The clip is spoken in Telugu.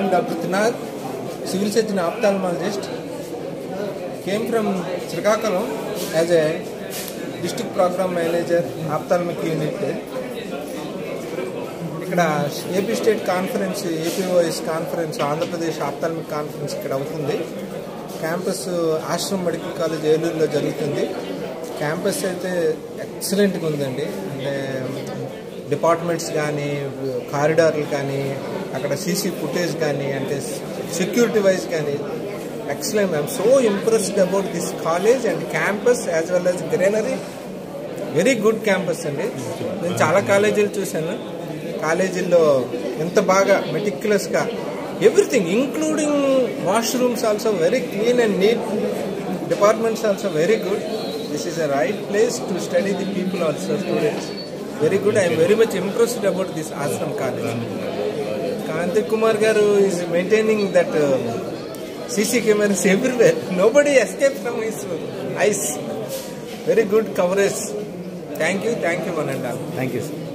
Dr. Trinad, civil surgeon ophthalmologist. Came from Srikakulam as a district program manager, ophthalmic unit. ఇక్కడ AP state conference APOS conference Andhra Pradesh ophthalmic conference ఇక్కడ అవుతుంది క్యాంపస్ ఆశ్రమ్ మెడికల్ కాలేజ్ ఏలూరులో జరుగుతుంది క్యాంపస్ అయితే ఎక్సలెంట్గా ఉందండి అంటే డిపార్ట్మెంట్స్ కానీ కారిడార్లు కానీ అక్కడ సీసీ ఫుటేజ్ కానీ అంటే సెక్యూరిటీ వైజ్ కానీ excellent I'm so impressed about this college and campus as well as greenery very good campus అండి నేను చాలా కాలేజీలు చూశాను కాలేజీల్లో ఎంత బాగా మెటిక్యులస్గా everything including washrooms also very clean and neat departments also very good this is a right place to study the people also students very good I'm very much impressed about this Asram college Kanthi Kumar గారు is maintaining that C C cameras everywhere nobody escape from his eyes very good coverage thank you thank you one and all thank you sir